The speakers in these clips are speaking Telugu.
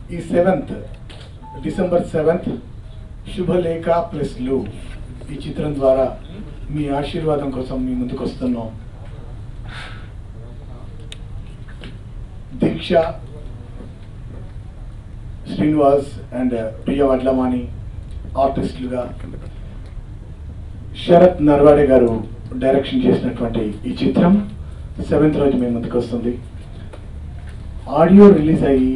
ఈ seventh December seventh Subhalekha plus లు ఈ చిత్రం ద్వారా మీ ఆశీర్వాదం కోసం మీ ముందుకు వస్తున్నాం దీక్ష శ్రీనివాస్ అండ్ ప్రియ వడ్లమాని ఆర్టిస్టులుగా శరత్ నర్వాడే గారు డైరెక్షన్ చేసినటువంటి ఈ చిత్రం సెవెంత్ రోజు మీ ముందుకు వస్తుంది ఆడియో రిలీజ్ అయ్యి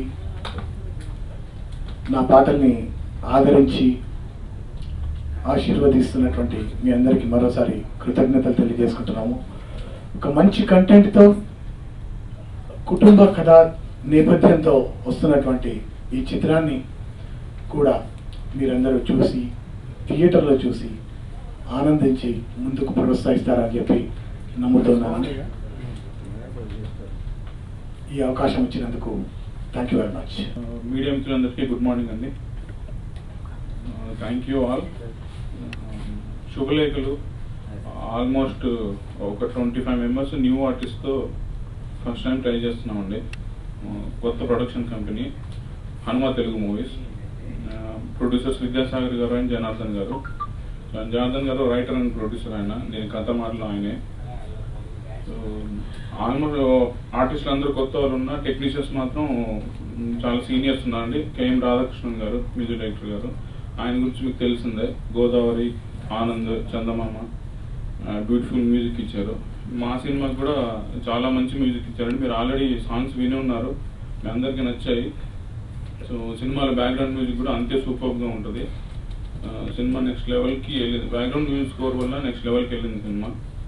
నా పాటల్ని ఆదరించి ఆశీర్వదిస్తున్నటువంటి మీ అందరికీ మరోసారి కృతజ్ఞతలు తెలియజేసుకుంటున్నాము ఒక మంచి కంటెంట్తో కుటుంబ కథ నేపథ్యంతో వస్తున్నటువంటి ఈ చిత్రాన్ని కూడా మీరందరూ చూసి థియేటర్లో చూసి ఆనందించి ముందుకు ప్రోత్సహిస్తారని చెప్పి నమ్ముతున్నాను ఈ అవకాశం ఇచ్చినందుకు thank you very much media మిత్రులందరికీ గుడ్ మార్నింగ్ అండి thank you all Subhalekhalu almost ఒక ట్వంటీ ఫైవ్ మెంబర్స్ న్యూ ఆర్టిస్ట్తో ఫస్ట్ టైం ట్రై చేస్తున్నామండి Uh, కొత్త production company Hanuma Telugu movies producers Vidyasagar గారు అండ్ జనార్దన్ గారు జనార్దన్ గారు రైటర్ అండ్ ప్రొడ్యూసర్ ఆయన దీని కథ మాటలు ఆయనే ఆల్మోస్ట్ ఆర్టిస్టులు అందరూ కొత్త వాళ్ళు ఉన్న టెక్నీషియన్స్ మాత్రం మ్, చాలా సీనియర్స్ ఉన్నారండి కేఎం రాధాకృష్ణన్ గారు మ్యూజిక్ డైరెక్టర్ గారు ఆయన గురించి మీకు తెలిసిందే గోదావరి ఆనంద్ చందమామ బ్యూటిఫుల్ మ్యూజిక్ ఇచ్చారు మా సినిమాకి కూడా చాలా మంచి మ్యూజిక్ ఇచ్చారండి మీరు ఆల్రెడీ సాంగ్స్ విని ఉన్నారు మీ అందరికీ నచ్చాయి సో సినిమాలో బ్యాక్గ్రౌండ్ మ్యూజిక్ కూడా అంతే సూపర్గా ఉంటుంది ఆ, సినిమా నెక్స్ట్ లెవెల్కి వెళ్ళింది బ్యాక్గ్రౌండ్ మ్యూజిక్ స్కోర్ వల్ల నెక్స్ట్ లెవెల్కి వెళ్ళింది సినిమా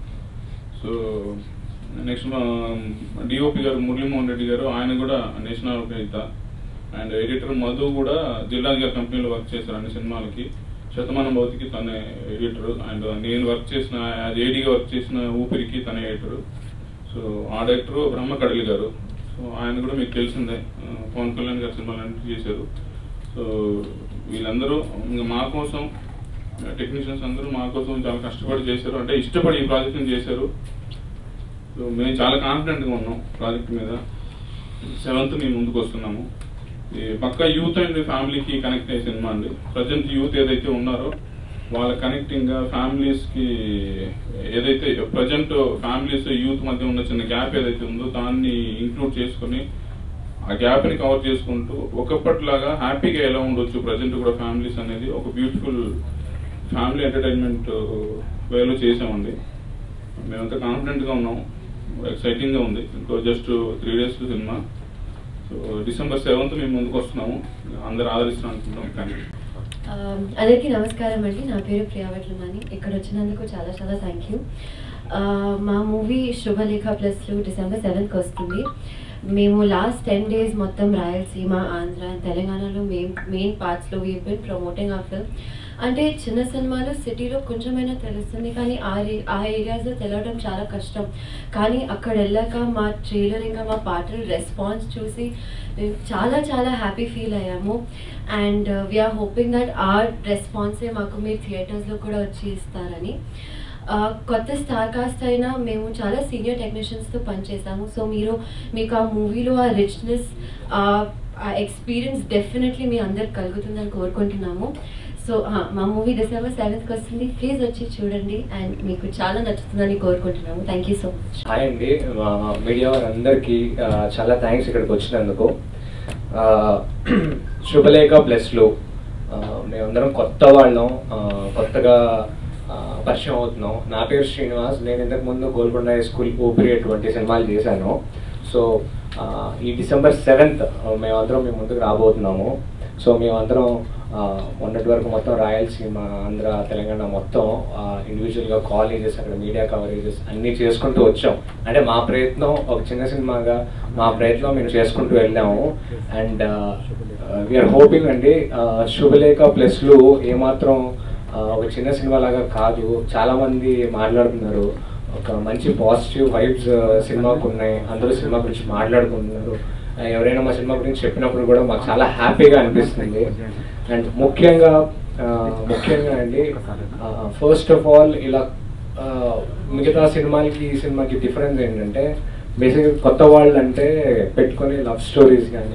సో నెక్స్ట్ మా డిఓపి గారు మురళీమోహన్ రెడ్డి గారు ఆయన కూడా నేషనల్ రచయిత అండ్ ఎడిటర్ మధు కూడా జిల్లా గారి కంపెనీలో వర్క్ చేశారు అన్ని సినిమాలకి శతమానం భౌతికి తన ఎడిటర్ అండ్ నేను వర్క్ చేసిన యాజ్ ఏడీగా వర్క్ చేసిన ఊపిరికి తన ఎడిటర్ సో ఆ డైరెక్టర్ బ్రహ్మ కడలి గారు సో ఆయన కూడా మీకు తెలిసిందే ఆ, పవన్ కళ్యాణ్ గారి సినిమాలు అన్ని చేశారు సో వీళ్ళందరూ ఇంకా మా కోసం టెక్నీషియన్స్ అందరూ మా కోసం చాలా కష్టపడి చేశారు అంటే ఇష్టపడి ఈ ప్రాజెక్ట్ని చేశారు సో మేము చాలా కాన్ఫిడెంట్గా ఉన్నాం ప్రాజెక్ట్ మీద సెవెంత్ మేము ముందుకు వస్తున్నాము ఈ పక్క యూత్ అండ్ ఫ్యామిలీకి కనెక్ట్ అయ్యే సినిమా అండి ప్రజెంట్ యూత్ ఏదైతే ఉన్నారో వాళ్ళ కనెక్టింగ్ ఫ్యామిలీస్కి ఏదైతే ప్రజెంట్ ఫ్యామిలీస్ యూత్ మధ్య ఉన్న చిన్న గ్యాప్ ఏదైతే ఉందో దాన్ని ఇంక్లూడ్ చేసుకొని ఆ గ్యాప్ని కవర్ చేసుకుంటూ ఒకప్పటిలాగా హ్యాపీగా ఎలా ఉండొచ్చు ప్రజెంట్ కూడా ఫ్యామిలీస్ అనేది ఒక బ్యూటిఫుల్ ఫ్యామిలీ ఎంటర్టైన్మెంట్ వేలో చేసామండి మేమంతా కాన్ఫిడెంట్గా ఉన్నాం ఎక్సైటింగ్గా ఉంది ఇంకో జస్ట్ త్రీ డేస్ సినిమా సో డిసెంబర్ సెవెంత్ మేము ముందుకు వస్తున్నాము అందరు ఆదరిస్తున్నాం అనుకుంటున్నాం థ్యాంక్ యూ ఆ, అందరికీ నమస్కారం అండి నా పేరు ప్రియా వెట్లమని ఇక్కడ వచ్చినందుకు చాలా చాలా థ్యాంక్ యూ మా మూవీ శుభలేఖ ప్లస్లో డిసెంబర్ సెవెన్కి వస్తుంది మేము లాస్ట్ టెన్ డేస్ మొత్తం రాయలసీమ ఆంధ్ర తెలంగాణలో మెయిన్ మెయిన్ పార్ట్స్లో వీ బిన్ ప్రమోటింగ్ ఆ ఫిల్మ్ అంటే చిన్న సినిమాలు సిటీలో కొంచెమైనా తెలుస్తుంది కానీ ఆ రే- ఆ ఏరియాస్లో తెలవడం చాలా కష్టం కానీ అక్కడ వెళ్ళాక మా ట్రైలర్ ఇంకా మా పాటలు రెస్పాన్స్ చూసి మేము చాలా చాలా హ్యాపీ ఫీల్ అయ్యాము అండ్ వీఆర్ హోపింగ్ దట్ ఆ రెస్పాన్సే మాకు మీరు థియేటర్స్లో కూడా వచ్చి ఇస్తారని ఆ, కొత్త స్టార్ కాస్ట్ అయినా మేము చాలా సీనియర్ టెక్నీషియన్స్తో పనిచేసాము సో మీరు మీకు ఆ మూవీలో ఆ రిచ్నెస్ ఆ ఎక్స్పీరియన్స్ డెఫినెట్లీ మీ అందరికి కలుగుతుందని కోరుకుంటున్నాము సో మా మూవీ డిసెంబర్ సెవెంత్కి వస్తుంది ప్లీజ్ వచ్చి చూడండి అండ్ మీకు చాలా నచ్చుతుందని కోరుకుంటున్నాము thank you so much hi అండి మా మీడియా వారందరికీ ఆ, చాలా థ్యాంక్స్ ఇక్కడికి వచ్చినందుకు ఆ, శుభలేఖ ప్లస్లో ఆ, మేమందరం కొత్త వాళ్ళం ఆ, కొత్తగా ఆ, పరిచయం అవుతున్నాం నా పేరు శ్రీనివాస్ నేను ఇంతకు ముందు గోల్కొండ హై స్కూల్ ఊపిరి అటువంటి సినిమాలు చేశాను సో ఆ, ఈ డిసెంబర్ సెవెంత్ మేమందరం మీ ముందుకు రాబోతున్నాము సో మేమందరం ఆ, మొన్నటి వరకు మొత్తం రాయలసీమ ఆంధ్ర తెలంగాణ మొత్తం ఇండివిజువల్గా కాలేజెస్ అక్కడ మీడియా కవరేజెస్ అన్నీ చేసుకుంటూ వచ్చాం అంటే మా ప్రయత్నం ఒక చిన్న సినిమాగా మా ప్రయత్నం మేము చేసుకుంటూ వెళ్ళాము అండ్ వీఆర్ హోపింగ్ అండి ఆ, శుభలేఖ ప్లస్లు ఏమాత్రం ఆ, ఒక చిన్న సినిమా లాగా కాదు చాలామంది మాట్లాడుతున్నారు ఒక మంచి పాజిటివ్ వైబ్స్ సినిమాకు ఉన్నాయి అందరూ సినిమా గురించి మాట్లాడుకుంటున్నారు ఆ, ఎవరైనా మా సినిమా గురించి చెప్పినప్పుడు కూడా మాకు చాలా హ్యాపీగా అనిపిస్తుంది అండ్ ముఖ్యంగా ఆ, ముఖ్యంగా అండి ఫస్ట్ ఆఫ్ ఆల్ ఇలా ఆ, మిగతా సినిమాలకి ఈ సినిమాకి డిఫరెన్స్ ఏంటంటే బేసిక్గా కొత్త వాళ్ళు అంటే పెట్టుకొని లవ్ స్టోరీస్ కానీ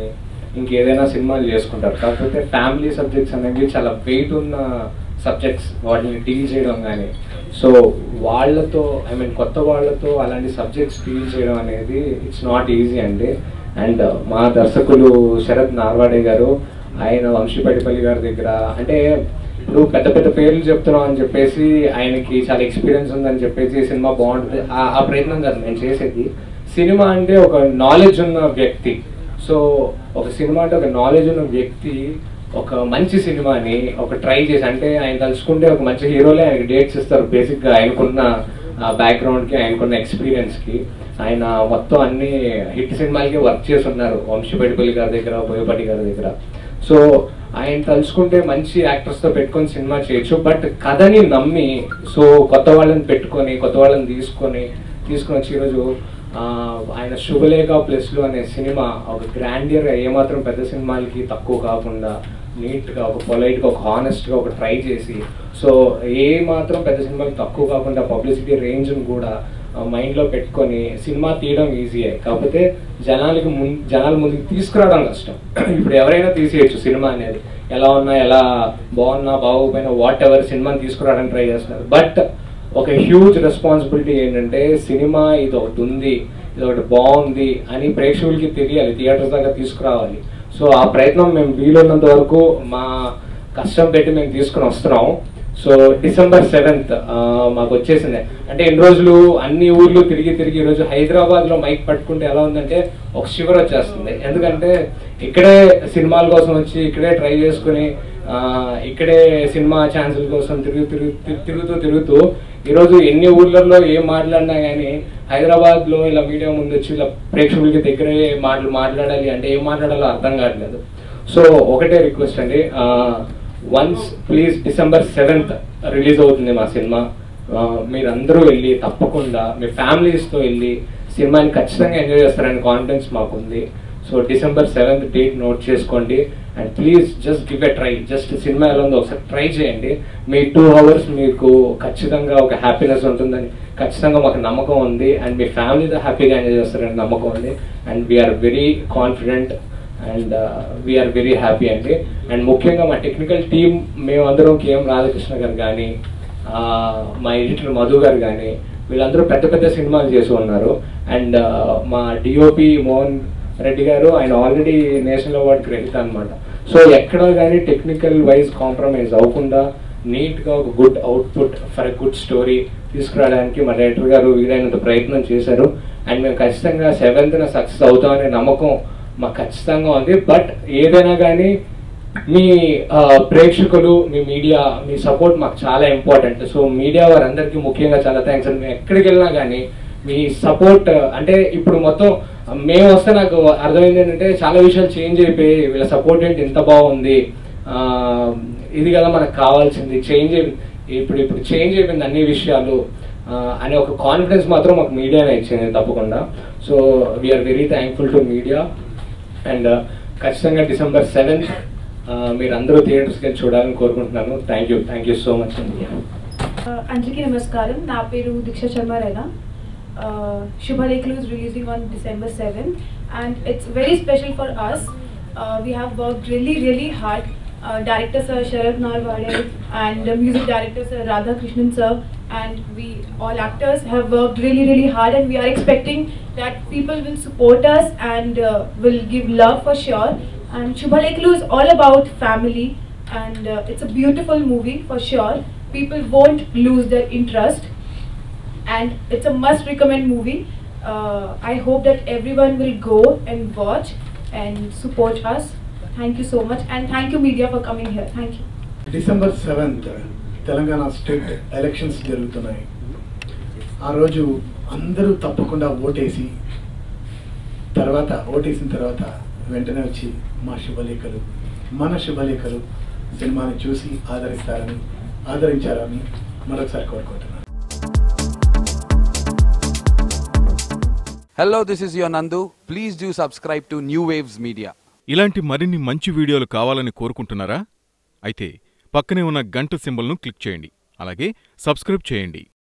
ఇంకేదైనా సినిమాలు చేసుకుంటారు కాకపోతే ఫ్యామిలీ సబ్జెక్ట్స్ అనేవి చాలా వెయిట్ ఉన్న సబ్జెక్ట్స్ వాటిని డీల్ చేయడం కానీ సో వాళ్ళతో ఐ మీన్ కొత్త వాళ్ళతో అలాంటి సబ్జెక్ట్స్ డీల్ చేయడం అనేది ఇట్స్ నాట్ ఈజీ అండి అండ్ మా దర్శకులు శరత్ నార్వాడే గారు ఆయన వంశీపటిపల్లి గారి దగ్గర అంటే ఇప్పుడు పెద్ద పెద్ద పేర్లు చెప్తున్నాం అని చెప్పేసి ఆయనకి చాలా ఎక్స్పీరియన్స్ ఉందని చెప్పేసి సినిమా బాగుంటుంది ఆ- ఆ ప్రయత్నం కాదు నేను చేసేది సినిమా అంటే ఒక నాలెడ్జ్ ఉన్న వ్యక్తి సో ఒక సినిమా అంటే ఒక నాలెడ్జ్ ఉన్న వ్యక్తి ఒక మంచి సినిమాని ఒక ట్రై చేసి అంటే ఆయన తలుచుకుంటే ఒక మంచి హీరోలే ఆయనకి డేట్స్ ఇస్తారు బేసిక్గా ఆయనకున్న బ్యాక్గ్రౌండ్కి ఆయనకున్న ఎక్స్పీరియన్స్కి ఆయన మొత్తం అన్ని హిట్ సినిమాలకి వర్క్ చేసి ఉన్నారు వంశీపేటిపల్లి గారి దగ్గర బోయపాటి గారి దగ్గర సో ఆయన తలుచుకుంటే మంచి యాక్టర్స్తో పెట్టుకొని సినిమా చేయొచ్చు బట్ కథని నమ్మి సో కొత్త వాళ్ళని పెట్టుకొని కొత్త వాళ్ళని తీసుకొని తీసుకొని వచ్చి ఈరోజు ఆ, ఆయన శుభలేఖ ప్లస్లు అనే సినిమా ఒక గ్రాండియర్ ఏమాత్రం పెద్ద సినిమాలకి తక్కువ కాకుండా నీట్గా ఒక పొలైట్గా ఒక హానెస్ట్గా ఒక ట్రై చేసి సో ఏ మాత్రం పెద్ద సినిమాకి తక్కువ కాకుండా పబ్లిసిటీ రేంజ్ని కూడా మైండ్లో పెట్టుకొని సినిమా తీయడం ఈజీయే కాకపోతే జనాలకి ముం జనాల ముందుకు తీసుకురావడం కష్టం ఇప్పుడు ఎవరైనా తీసేయచ్చు సినిమా అనేది ఎలా ఉన్నా ఎలా బాగున్నా బాగోకపోయినా వాట్ ఎవర్ సినిమాని తీసుకురావడానికి ట్రై చేస్తున్నారు బట్ ఒక హ్యూజ్ రెస్పాన్సిబిలిటీ ఏంటంటే సినిమా ఇది ఒకటి ఉంది ఇది ఒకటి బాగుంది అని ప్రేక్షకులకి తెలియాలి థియేటర్ దాకా తీసుకురావాలి సో ఆ ప్రయత్నం మేము వీలున్నంత వరకు మా కష్టం పెట్టి మేము తీసుకుని వస్తున్నాం సో డిసెంబర్ సెవెంత్ మాకు వచ్చేసింది అంటే ఎన్ని రోజులు అన్ని ఊర్లు తిరిగి తిరిగి ఈరోజు హైదరాబాద్ లో మైక్ పట్టుకుంటే ఎలా ఉందంటే ఒక శివర్ వచ్చేస్తుంది ఎందుకంటే ఇక్కడే సినిమాల కోసం వచ్చి ఇక్కడే ట్రై చేసుకుని ఆ, ఇక్కడే సినిమా ఛాన్సుల కోసం తిరుగు తిరుగు తిరు- తిరుగుతూ తిరుగుతూ ఈరోజు ఎన్ని ఊర్లలో ఏం మాట్లాడినా కానీ హైదరాబాద్ లో ఇలా మీడియా ముందు వచ్చి ఇలా ప్రేక్షకులకి దగ్గరే మాటలు మాట్లాడాలి అంటే ఏం మాట్లాడాలో అర్థం కావట్లేదు సో ఒకటే రిక్వెస్ట్ అండి once please December seventh release అవుతుంది మా సినిమా ఆ, మీరందరూ వెళ్ళి తప్పకుండా మీ ఫ్యామిలీస్తో వెళ్ళి సినిమాని ఖచ్చితంగా ఎంజాయ్ చేస్తారని కాన్ఫిడెన్స్ మాకుంది so December seventh date note చేసుకోండి and please just give a try just సినిమా ఎలా ఉందో ఒకసారి ట్రై చేయండి మీ టూ అవర్స్ మీకు ఖచ్చితంగా ఒక హ్యాపీనెస్ ఉంటుందని ఖచ్చితంగా మాకు నమ్మకం ఉంది అండ్ మీ ఫ్యామిలీతో హ్యాపీగా ఎంజాయ్ చేస్తారని నమ్మకం ఉంది and we are very confident and we are very happy అండి అండ్ ముఖ్యంగా మా టెక్నికల్ టీమ్ మేమందరం కేఎం రాధాకృష్ణ గారు కానీ మా ఎడిటర్ మధు గారు కానీ వీళ్ళందరూ పెద్ద పెద్ద సినిమాలు చేసి ఉన్నారు అండ్ మా డిఓపి మోహన్ రెడ్డి గారు ఆయన ఆల్రెడీ నేషనల్ అవార్డ్ గ్రహీత అనమాట సో ఎక్కడ కానీ టెక్నికల్ వైజ్ కాంప్రమైజ్ అవ్వకుండా నీట్గా ఒక good output for a good story తీసుకురావడానికి మా డైరెక్టర్ గారు వీలైనంత ప్రయత్నం చేశారు అండ్ మేము ఖచ్చితంగా సెవెంత్న సక్సెస్ అవుతామనే నమ్మకం మాకు ఖచ్చితంగా ఉంది బట్ ఏదైనా కానీ మీ ఆ, ప్రేక్షకులు మీ మీడియా మీ సపోర్ట్ మాకు చాలా ఇంపార్టెంట్ సో మీడియా వారందరికీ ముఖ్యంగా చాలా థ్యాంక్స్ అండి మేము ఎక్కడికి వెళ్ళినా కానీ మీ సపోర్ట్ అంటే ఇప్పుడు మొత్తం మేము వస్తే నాకు అర్థమైంది ఏంటంటే చాలా విషయాలు చేంజ్ అయిపోయి వీళ్ళ సపోర్ట్ ఏంటి ఇంత బాగుంది ఆ, ఇది కదా మనకు కావాల్సింది చేంజ్ ఇప్పుడు ఇప్పుడు చేంజ్ అయిపోయింది అన్ని విషయాలు ఆ, అనే ఒక కాన్ఫిడెన్స్ మాత్రం మాకు మీడియానే ఇచ్చింది తప్పకుండా so we are very thankful to media and ఖచ్చితంగా డిసెంబర్ సెవెంత్ మీరు అందరూ థియేటర్స్కి వెళ్ళి చూడాలని కోరుకుంటున్నాను thank you thank you so much అండి అందరికీ నమస్కారం నా పేరు Deeksha Sharma Raina Subhalekhalu is releasing on December 7th and it's very special for us. Uh, we have worked really really hard. Uh, director sir Sharad Narwade and uh, music director sir Radha Krishnan sir and we all actors have worked really really hard and we are expecting that people will support us and uh, will give love for sure. And Shubhaleklu is all about family and uh, it's a beautiful movie for sure. People won't lose their interest and it's a must recommend movie. Uh, I hope that everyone will go and watch and support us. Thank you so much and thank you media for coming here. Thank you. December seventh Telangana state elections జరుగుతున్నాయి ఆ రోజు అందరూ తప్పకుండా ఓటేసి తర్వాత ఓటేసిన తర్వాత వెంటనే వచ్చి మా శుభలేఖలు మన శుభలేఖలు సినిమాని చూసి ఆదరిస్తారని ఆదరించారని మరొకసారి కోరుకుంటున్నాను Hello, this is your Nandu. Please do subscribe to New Waves Media. ఇలాంటి మరిన్ని మంచి వీడియోలు కావాలని కోరుకుంటున్నారా అయితే పక్కనే ఉన్న గంట సింబల్ను క్లిక్ చేయండి అలాగే సబ్స్క్రైబ్ చేయండి